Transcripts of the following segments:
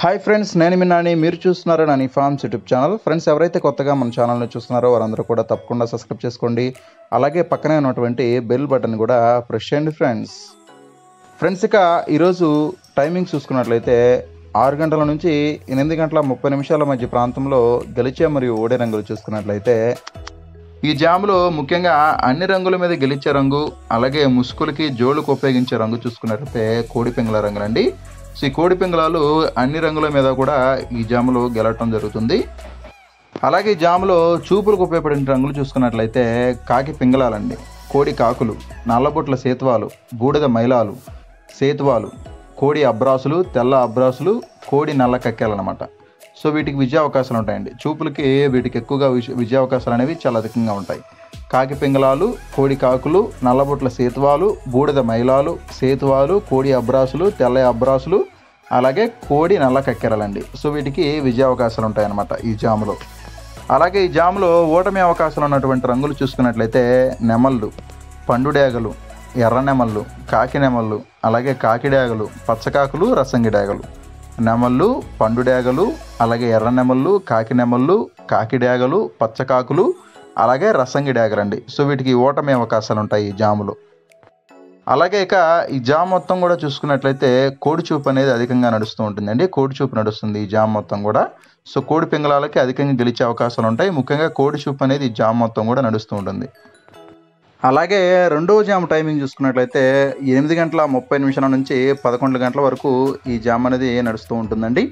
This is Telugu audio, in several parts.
హాయ్ ఫ్రెండ్స్ నేను మీ నాని మీరు చూస్తున్నారు Nani farms YouTube channel friends ఎవరైతే కొత్తగా మన ఛానల్ని చూస్తున్నారో వారందరూ కూడా తప్పకుండా సబ్స్క్రైబ్ చేసుకోండి అలాగే పక్కనే ఉన్నటువంటి బెల్ బటన్ కూడా ప్రెస్ చేయండి ఫ్రెండ్స్ ఫ్రెండ్స్ ఇక ఈరోజు టైమింగ్ చూసుకున్నట్లయితే ఆరు గంటల నుంచి ఎనిమిది గంటల ముప్పై నిమిషాల మధ్య ప్రాంతంలో గెలిచే మరియు ఓడే రంగులు చూసుకున్నట్లయితే ఈ జాములో ముఖ్యంగా అన్ని రంగుల మీద గెలిచే రంగు అలాగే ముసుగులకి జోళ్ళకు ఉపయోగించే రంగు చూసుకున్నట్లయితే కోడి పింగళ రంగులండి సో ఈ కోడి పింగళాలు అన్ని రంగుల మీద కూడా ఈ జాములో గెలవటం జరుగుతుంది అలాగే ఈ జాములో చూపులకు ఉపయోగపడే రంగులు చూసుకున్నట్లయితే కాకి పింగళాలండి కోడి కాకులు నల్లబొట్ల సేతువాలు బూడిద మైలాలు సేతువాలు కోడి అబ్రాసులు తెల్ల అబ్రాసులు కోడి నల్ల కక్కెలు అనమాట సో వీటికి విజయ అవకాశాలు ఉంటాయండి చూపులకి వీటికి ఎక్కువగా విజ- విజయ అవకాశాలు అనేవి చాలా అధికంగా ఉంటాయి కాకి పింగళాలు కోడి కాకులు నల్లబొట్ల సేతువాలు బూడిద మైలాలు సేతువాలు కోడి అబ్రాసులు తెల్ల అబ్రాసులు అలాగే కోడి నల్ల కక్కెరలండి సో వీటికి విజయ అవకాశాలు ఉంటాయన్నమాట ఈ జాములో అలాగే ఈ జాములో ఓటమి అవకాశాలు ఉన్నటువంటి రంగులు చూసుకున్నట్లయితే నెమళ్ళు పండుడేగలు ఎర్ర నెమళ్ళు కాకి నెమళ్ళు అలాగే కాకిడేగలు పచ్చకాకులు రసంగి డేగలు నెమళ్ళు పండుడేగలు అలాగే ఎర్ర నెమళ్ళు కాకి నెమళ్ళు కాకిడేగలు పచ్చకాకులు అలాగే రసంగి డేగలండి సో వీటికి ఓటమి అవకాశాలు ఉంటాయి ఈ జాములో అలాగే ఇక ఈ జామ్ మొత్తం కూడా చూసుకున్నట్లయితే కోడి చూపు అనేది అధికంగా నడుస్తూ ఉంటుందండి కోడి చూపు నడుస్తుంది ఈ జామ్ మొత్తం కూడా సో కోడి పింగళాలకి అధికంగా గెలిచే అవకాశాలు ఉంటాయి ముఖ్యంగా కోడి చూపు అనేది ఈ జామ్ మొత్తం కూడా నడుస్తూ ఉంటుంది అలాగే రెండవ జామ్ టైమింగ్ చూసుకున్నట్లయితే ఎనిమిది గంటల ముప్పై నిమిషాల నుంచి పదకొండు గంటల వరకు ఈ జామ్ అనేది నడుస్తూ ఉంటుందండి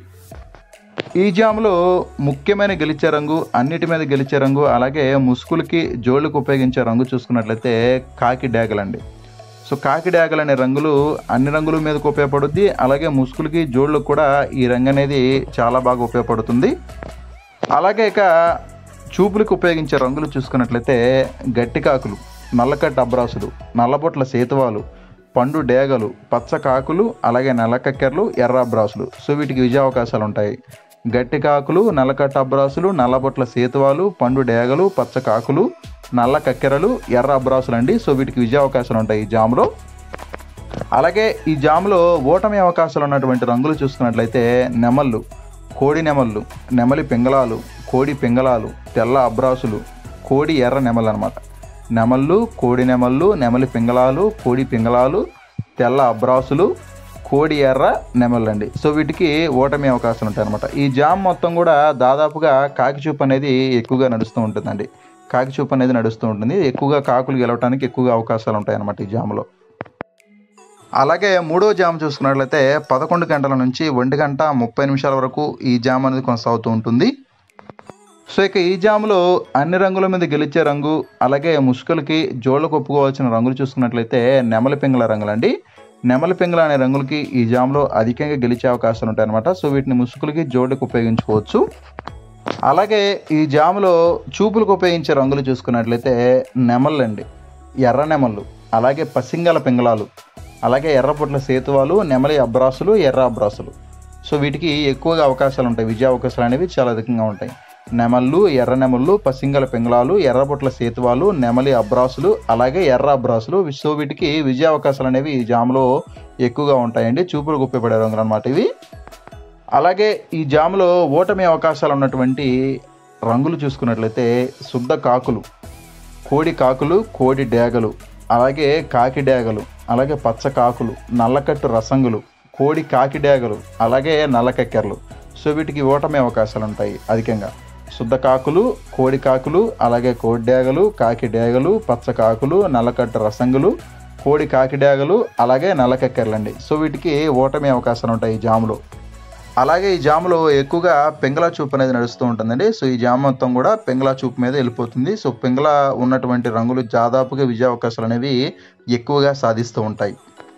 ఈ జాములో ముఖ్యమైన గెలిచే రంగు అన్నిటి మీద గెలిచే రంగు అలాగే ముసుగులకి జోళ్ళకు ఉపయోగించే రంగు చూసుకున్నట్లయితే కాకి డ్యాగలండి సో కాకి డ్యాగలు అనే రంగులు అన్ని రంగుల మీదకు ఉపయోగపడుద్ది అలాగే ముసుగులకి జోళ్ళకు కూడా ఈ రంగు అనేది చాలా బాగా ఉపయోగపడుతుంది అలాగే ఇక చూపులకు ఉపయోగించే రంగులు చూసుకున్నట్లయితే గట్టి కాకులు నల్లకట్ట అబ్రాసులు నల్లబొట్ల సేతువాలు పండు డేగలు పచ్చ కాకులు అలాగే నల్లకక్కెరలు ఎర్ర అబ్రాసులు సో వీటికి విజయ అవకాశాలు ఉంటాయి గట్టి కాకులు నల్లకట్ట అబ్రాసులు నల్లబొట్ల సేతువాలు పండు డేగలు పచ్చ కాకులు నల్ల కక్కెరలు ఎర్ర అబ్రాసులు అండి సో వీటికి విజయ అవకాశాలు ఉంటాయి ఈ జాములో అలాగే ఈ జాములో ఓటమి అవకాశాలు ఉన్నటువంటి రంగులు చూసుకున్నట్లయితే నెమళ్ళు కోడి నెమళ్ళు నెమలి పింగళాలు కోడి పింగళాలు తెల్ల అబ్రాసులు కోడి ఎర్ర నెమలు అనమాట నెమళ్ళు కోడి నెమళ్ళు నెమలి పింగళాలు కోడి పింగళాలు తెల్ల అబ్రాసులు కోడి ఎర్ర నెమళ్ళండి సో వీటికి ఓటమి అవకాశాలు ఉంటాయి అనమాట ఈ జామ్ మొత్తం కూడా దాదాపుగా కాకి చూపు అనేది ఎక్కువగా నడుస్తూ ఉంటుందండి కాకి చూపు అనేది నడుస్తూ ఉంటుంది ఎక్కువగా కాకులు గెలవడానికి ఎక్కువగా అవకాశాలు ఉంటాయి అనమాట ఈ జాములో అలాగే మూడో జామ్ చూసుకున్నట్లయితే పదకొండు గంటల నుంచి ఒంటి గంట ముప్పై నిమిషాల వరకు ఈ జామ్ అనేది కొనసాగుతూ ఉంటుంది సో ఇక ఈ జాములో అన్ని రంగుల మీద గెలిచే రంగు అలాగే ముసుగులకి జోళ్ళకు ఒప్పుకోవాల్సిన రంగులు చూసుకున్నట్లయితే నెమలి పింగళ రంగులండి నెమలి పింగళ అనే రంగులకి ఈ జాములో అధికంగా గెలిచే అవకాశాలు ఉంటాయన్నమాట సో వీటిని ముసుగులకి జోళ్ళకు ఉపయోగించుకోవచ్చు అలాగే ఈ జాములో చూపులకు ఉపయోగించే రంగులు చూసుకున్నట్లయితే నెమళ్ళండి ఎర్ర నెమళ్ళు అలాగే పసింగల పింగళాలు అలాగే ఎర్రపొట్ల సేతువాలు నెమలి అబ్రాసులు ఎర్ర అబ్రాసులు సో వీటికి ఎక్కువగా అవకాశాలు ఉంటాయి విజయ అవకాశాలు అనేవి చాలా అధికంగా ఉంటాయి నెమళ్ళు ఎర్ర నెమళ్ళు పసింగల పింగళాలు ఎర్రపొట్ల సేతువాలు నెమలి అబ్రాసులు అలాగే ఎర్ర అబ్రాసులు సో వీటికి విజయ అవకాశాలు అనేవి ఈ జాములో ఎక్కువగా ఉంటాయండి చూపులకు ఉపయోగపడే రంగులు అనమాట ఇవి అలాగే ఈ జాములో ఓటమి అవకాశాలు ఉన్నటువంటి రంగులు చూసుకున్నట్లయితే శుద్ధ కాకులు కోడి కాకులు కోడి డేగలు అలాగే కాకి డేగలు అలాగే పచ్చ కాకులు నల్లకట్టు రసంగులు కోడి కాకి డేగలు అలాగే నల్లకెక్కెరలు సో వీటికి ఓటమి అవకాశాలు ఉంటాయి అధికంగా శుద్ధ కాకులు కోడి కాకులు అలాగే కోడి డేగలు కాకి డేగలు పచ్చ కాకులు నల్లకట్టు రసంగులు కోడి కాకి డేగలు అలాగే నల్లకెక్కెరలండి సో వీటికి ఓటమి అవకాశాలు ఉంటాయి ఈ జాములో అలాగే ఈ జాములో ఎక్కువగా పెంగళ చూపు అనేది నడుస్తూ ఉంటుందండి సో ఈ జామ మొత్తం కూడా పెంగళ చూపు మీద వెళ్ళిపోతుంది సో పెంగళ ఉన్నటువంటి రంగులు దాదాపుగా విజయ అవకాశాలు అనేవి ఎక్కువగా సాధిస్తూ ఉంటాయి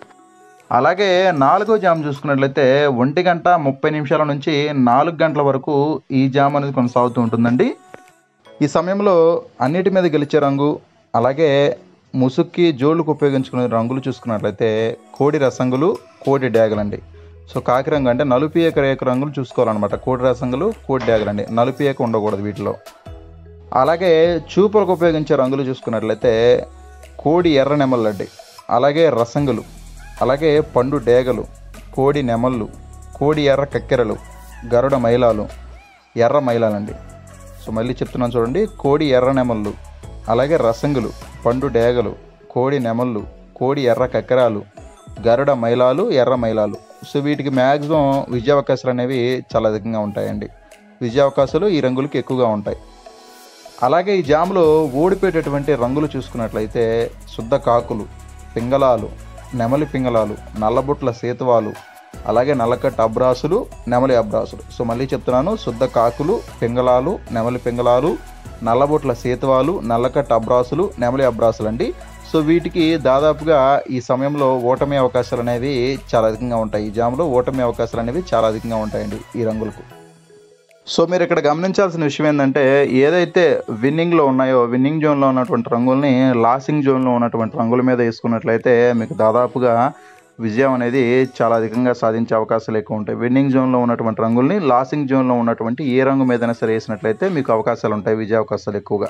అలాగే నాలుగో జామ్ చూసుకున్నట్లయితే ఒంటి గంట ముప్పై నిమిషాల నుంచి నాలుగు గంటల వరకు ఈ జామ్ అనేది కొనసాగుతూ ఉంటుందండి ఈ సమయంలో అన్నిటి మీద గెలిచే రంగు అలాగే ముసుక్కి జోళ్ళకు ఉపయోగించుకునే రంగులు చూసుకున్నట్లయితే కోడి రసంగులు కోడి డ్యాగలండి సో కాకి రంగు అంటే నలుపు ఏక రేఖ రంగులు చూసుకోవాలన్నమాట కోడి రసంగులు కోడి డ్యాగలండి నలుపు ఏక ఉండకూడదు వీటిలో అలాగే చూపులకు ఉపయోగించే రంగులు చూసుకున్నట్లయితే కోడి ఎర్ర నెమళ్ళండి అలాగే రసంగులు అలాగే పండు డేగలు కోడి నెమళ్ళు కోడి ఎర్ర కక్కెరలు గరుడ మైలాలు ఎర్ర మైలాలండి సో మళ్ళీ చెప్తున్నాను చూడండి కోడి ఎర్ర నెమళ్ళు అలాగే రసంగులు పండు డేగలు కోడి నెమళ్ళు కోడి ఎర్ర కక్కరాలు గరుడ మైలాలు ఎర్ర మైలాలు సో వీటికి మ్యాక్సిమం విజయావకాశాలు అనేవి చాలా అధికంగా ఉంటాయండి విజయావకాశాలు ఈ రంగులకి ఎక్కువగా ఉంటాయి అలాగే ఈ జాములో ఓడిపోయేటటువంటి రంగులు చూసుకున్నట్లయితే శుద్ధ కాకులు పింగళాలు నెమలి పింగళాలు నల్లబుట్ల సేతువాలు అలాగే నల్లకట్ట అబ్రాసులు నెమలి అబ్రాసులు సో మళ్ళీ చెప్తున్నాను శుద్ధ కాకులు పింగళాలు నెమలి పింగళాలు నల్లబొట్ల సేతువాలు నల్లకట్ట అబ్రాసులు నెమలి అబ్రాసులు అండి సో వీటికి దాదాపుగా ఈ సమయంలో ఓటమి అవకాశాలు అనేవి చాలా అధికంగా ఉంటాయి ఈ జాములో ఓటమి అవకాశాలు అనేవి చాలా అధికంగా ఉంటాయండి ఈ రంగులకు సో మీరు ఇక్కడ గమనించాల్సిన విషయం ఏంటంటే ఏదైతే విన్నింగ్లో ఉన్నాయో విన్నింగ్ జోన్లో ఉన్నటువంటి రంగుల్ని లాసింగ్ జోన్లో ఉన్నటువంటి రంగుల మీద వేసుకున్నట్లయితే మీకు దాదాపుగా విజయం అనేది చాలా అధికంగా సాధించే అవకాశాలు ఎక్కువ ఉంటాయి విన్నింగ్ జోన్లో ఉన్నటువంటి రంగుల్ని లాసింగ్ జోన్లో ఉన్నటువంటి ఏ రంగు మీదైనా సరే వేసినట్లయితే మీకు అవకాశాలు ఉంటాయి విజయ అవకాశాలు ఎక్కువగా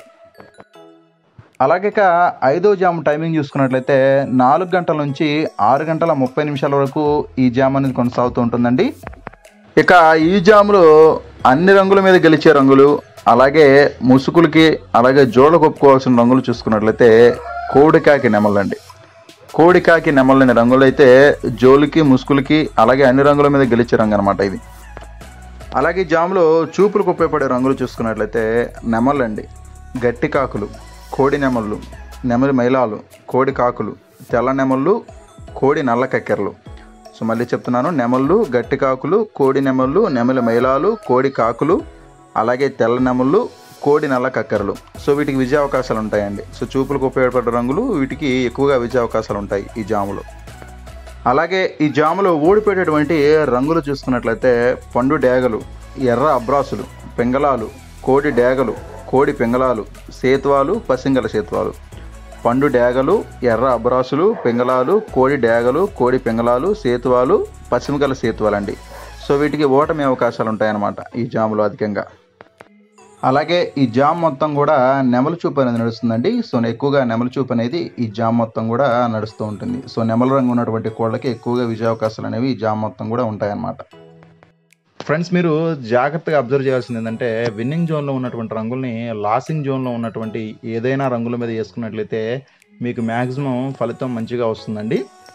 అలాగే ఇక ఐదో జామ్ టైమింగ్ చూసుకున్నట్లయితే నాలుగు గంటల నుంచి ఆరు గంటల ముప్పై నిమిషాల వరకు ఈ జామ్ అనేది కొనసాగుతూ ఉంటుందండి ఇక ఈ జాములో అన్ని రంగుల మీద గెలిచే రంగులు అలాగే ముసుగులకి అలాగే జోళ్ళ కొప్పుకోవాల్సిన రంగులు చూసుకున్నట్లయితే కోడికాకి నెమలండి కోడికాకి నెమలని రంగులు అయితే జోలికి ముసుగులకి అలాగే అన్ని రంగుల మీద గెలిచే రంగు అనమాట ఇది అలాగే ఈ జాములో చూపులకు ఉపయోగపడే రంగులు చూసుకున్నట్లయితే నెమలండి గట్టి కాకులు కోడి నెమళ్ళు నెమలి మైలాలు కోడి కాకులు తెల్ల నెమళ్ళు కోడి నల్ల కక్కెరలు సో మళ్ళీ చెప్తున్నాను నెమళ్ళు గట్టి కాకులు కోడి నెమళ్ళు నెమలి మైలాలు కోడి కాకులు అలాగే తెల్ల నెమళ్ళు కోడి నల్ల కక్కరలు సో వీటికి విజయ అవకాశాలు ఉంటాయండి సో చూపులకు ఉపయోగపడే రంగులు వీటికి ఎక్కువగా విజయ అవకాశాలు ఉంటాయి ఈ జాములో అలాగే ఈ జాములో ఓడిపోయేటటువంటి రంగులు చూసుకున్నట్లయితే పండు డేగలు ఎర్ర అబ్రాసులు పింగళాలు కోడి డేగలు కోడి పింగళాలు సేతువాలు పసింగల సేతువాలు పండు డేగలు ఎర్ర అబ్రాసులు పింగళాలు కోడి డేగలు కోడి పింగళాలు సేతువాలు పశ్చిమగల సేతువాలండి సో వీటికి ఓటమి అవకాశాలు ఉంటాయన్నమాట ఈ జాములో అధికంగా అలాగే ఈ జామ్ మొత్తం కూడా నెమల చూపు అనేది నడుస్తుందండి సో ఎక్కువగా నెమల చూపు అనేది ఈ జామ్ మొత్తం కూడా నడుస్తూ ఉంటుంది సో నెమల రంగు ఉన్నటువంటి కోళ్ళకి ఎక్కువగా విజయ అవకాశాలు అనేవి ఈ జామ్ మొత్తం కూడా ఉంటాయన్నమాట ఫ్రెండ్స్ మీరు జాగ్రత్తగా అబ్జర్వ్ చేయాల్సింది ఏంటంటే విన్నింగ్ జోన్లో ఉన్నటువంటి రంగుల్ని లాసింగ్ జోన్లో ఉన్నటువంటి ఏదైనా రంగుల మీద వేసుకున్నట్లయితే మీకు మ్యాక్సిమం ఫలితం మంచిగా వస్తుందండి